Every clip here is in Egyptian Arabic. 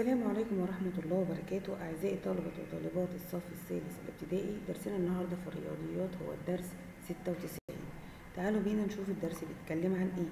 السلام عليكم ورحمة الله وبركاته أعزائي طلبة وطالبات الصف الثالث الابتدائي درسنا النهاردة في الرياضيات هو الدرس 96 تعالوا بينا نشوف الدرس بيتكلم عن ايه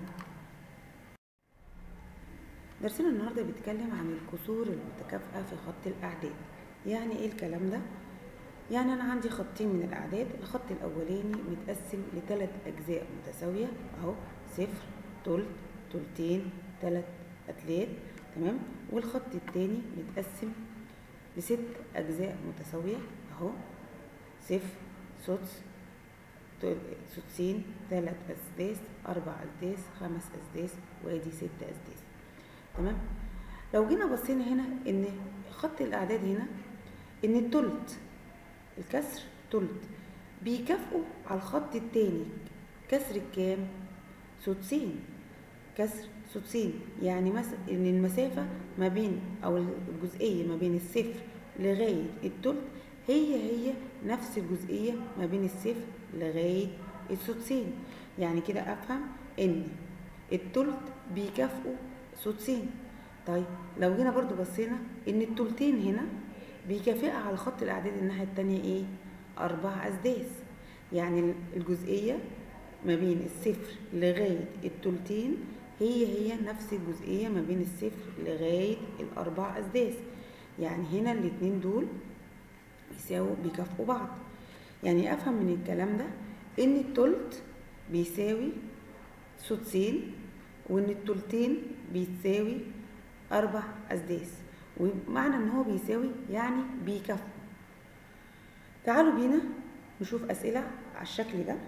درسنا النهاردة بيتكلم عن الكسور المتكافئة في خط الأعداد يعني ايه الكلام ده؟ يعني أنا عندي خطين من الأعداد الخط الأولاني متقسم لثلاث أجزاء متساوية أهو صفر تلت تلتين تلات أتلات تمام والخط التاني متقسم لست أجزاء متساوية أهو صفر سدس سدسين تلات أسداس أربع أسداس خمس أسداس وأدي ست أسداس تمام لو جينا بصينا هنا إن خط الأعداد هنا إن التلت الكسر تلت بيكافئوا على الخط التاني كسر الكام سدسين كسر سدسين يعني مثلا ان المسافه ما بين او الجزئيه ما بين الصفر لغايه التلت هي هي نفس الجزئيه ما بين الصفر لغايه السدسين يعني كده افهم ان التلت بيكافئوا سدسين طيب لو جينا برضو بصينا ان التلتين هنا بيكافئها على خط الاعداد الناحيه التانية ايه اربع اسداس يعني الجزئيه ما بين الصفر لغايه التلتين هي هي نفس الجزئية ما بين الصفر لغاية الأربع أسداس يعني هنا الاتنين دول بيساووا بيكافئوا بعض يعني أفهم من الكلام ده إن التلت بيساوي سدسين وإن التلتين بيساوي أربع أسداس ومعنى إن هو بيساوي يعني بيكافئوا تعالوا بينا نشوف أسئلة على الشكل ده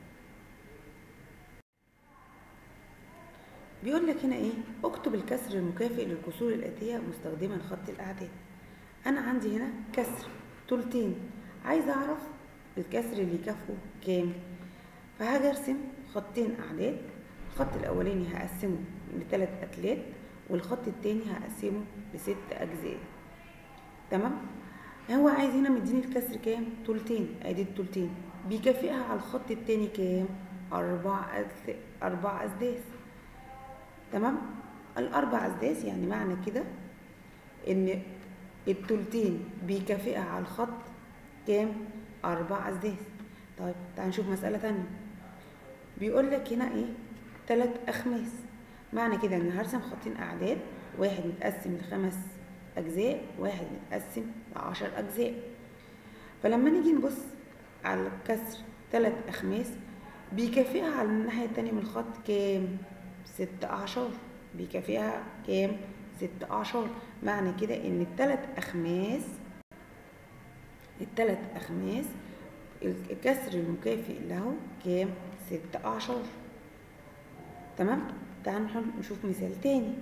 بيقول لك هنا ايه اكتب الكسر المكافئ للكسور الاتيه مستخدما خط الاعداد انا عندي هنا كسر تلتين عايزه اعرف الكسر اللي يكافئه كام فهاجي ارسم خطين اعداد الخط الاولاني هقسمه لثلاث اتلات والخط التاني هقسمه لست اجزاء تمام هو عايز هنا مديني الكسر كام تلتين ادي التلتين بيكافئها على الخط التاني كام اربع أسد... اربع اسداس تمام الاربع اسداس يعني معنى كده ان التلتين بيكافئها على الخط كام اربع اسداس طيب تعال نشوف مسألة تانية بيقول لك هنا ايه تلات اخماس معنى كده ان هرسم خطين اعداد واحد متقسم لخمس اجزاء واحد متقسم لعشر اجزاء فلما نيجي نبص على الكسر تلات اخماس بيكافئها على الناحية التانية من الخط كام ست أعشار بيكافئها كام؟ ست أعشار معنى كده إن التلات أخماس التلات أخماس الكسر المكافئ له كام؟ ست أعشار تمام؟ تعالوا نشوف مثال تاني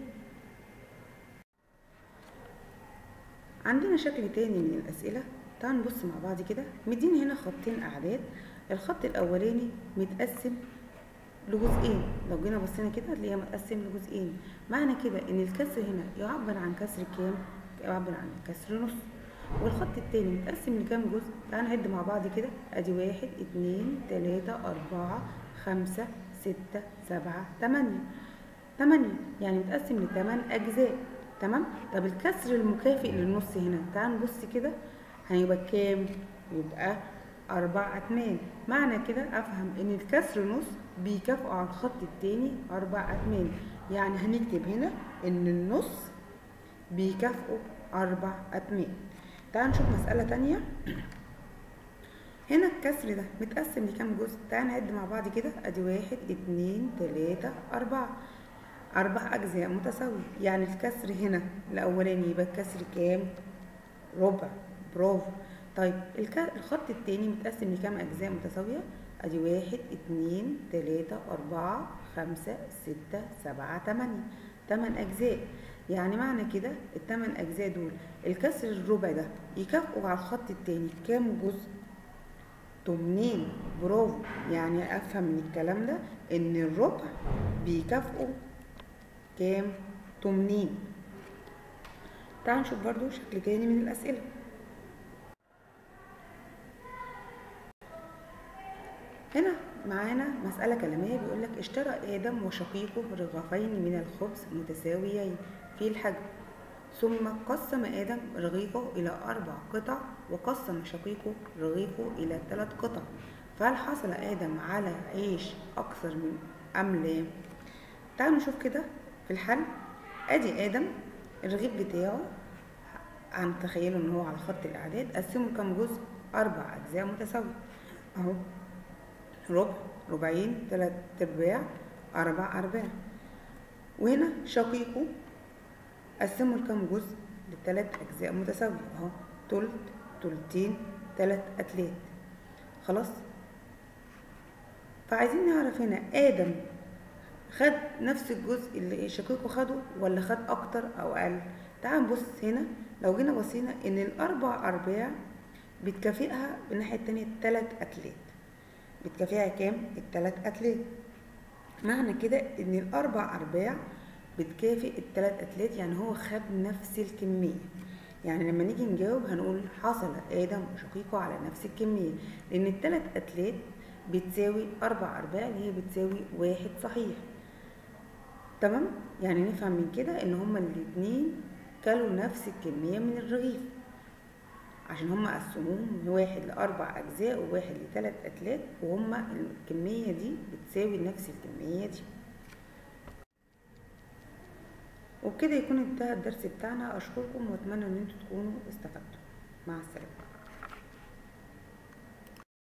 عندنا شكل تاني من الأسئلة تعالوا نبص مع بعض كده مدين هنا خطين أعداد الخط الأولاني متقسم لجزئين لو جينا بصينا كده هتلاقيها متقسم لجزئين معنى كده ان الكسر هنا يعبر عن كسر كام يعبر عن كسر نص والخط التاني متقسم لكام جزء تعال نعد مع بعض كده ادي واحد اتنين تلاتة اربعة خمسة ستة سبعة تمانية تمانية يعني متقسم لتمن اجزاء تمام طب الكسر المكافئ للنص هنا تعال نبص كده هيبقى كام يبقى أربع أتمان معنى كده أفهم إن الكسر نص بيكافئوا على الخط التاني أربع أتمان يعني هنكتب هنا إن النص بيكافئوا أربع أتمان تعال نشوف مسألة تانية هنا الكسر ده متقسم لكام جزء تعال نعد مع بعض كده ادي واحد اتنين تلاتة أربعة أربع أجزاء متساوية يعني الكسر هنا الأولاني يبقى الكسر كام ربع برافو طيب الخط التاني متقسم لكام أجزاء متساوية؟ أدي واحد اتنين تلاتة أربعة خمسة ستة سبعة تمانية تمن أجزاء يعني معنى كده التمن أجزاء دول الكسر الربع ده يكافئوا على الخط التاني كام جزء؟ تمنين برافو يعني أفهم من الكلام ده إن الربع بيكافئوا كام؟ تمنين تعال نشوف برضو شكل تاني من الأسئلة هنا معانا مسألة كلامية بيقول لك اشترى آدم وشقيقه رغيفين من الخبز متساويين في الحجم ثم قسم آدم رغيفه إلى أربع قطع وقسم شقيقه رغيفه إلى ثلاث قطع فهل حصل آدم على عيش أكثر من أم لا؟ تعالوا نشوف كده في الحل أدي آدم الرغيف بتاعه هنتخيله إن هو على خط الأعداد قسمه لكام جزء؟ أربع أجزاء متساوية أهو ربع ربعين تلات أرباع أربع أرباع وهنا شقيقه قسمه لكام جزء لتلات أجزاء متساوية أهو تلت تلتين تلات أتلات خلاص فعايزين نعرف هنا آدم خد نفس الجزء اللي شقيقه خده ولا خد أكتر أو أقل تعال نبص هنا لو جينا بصينا إن الأربع أرباع بتكافئها بالناحية التانية تلات أتلات بتكافئها كام؟ التلات أتلات معنى كده إن الأربع أرباع بتكافئ التلات أتلات يعني هو خد نفس الكمية يعني لما نيجي نجاوب هنقول حصل آدم وشقيقه على نفس الكمية لأن التلات أتلات بتساوي أربع أرباع اللي هي بتساوي واحد صحيح تمام يعني نفهم من كده إن هما الاتنين كلوا نفس الكمية من الرغيف عشان هما قسموهم واحد لأربع أجزاء وواحد لتلات أتلات وهما الكمية دي بتساوي نفس الكمية دي وبكده يكون انتهى الدرس بتاعنا أشكركم وأتمنى إن انتوا تكونوا استفدتوا مع السلامة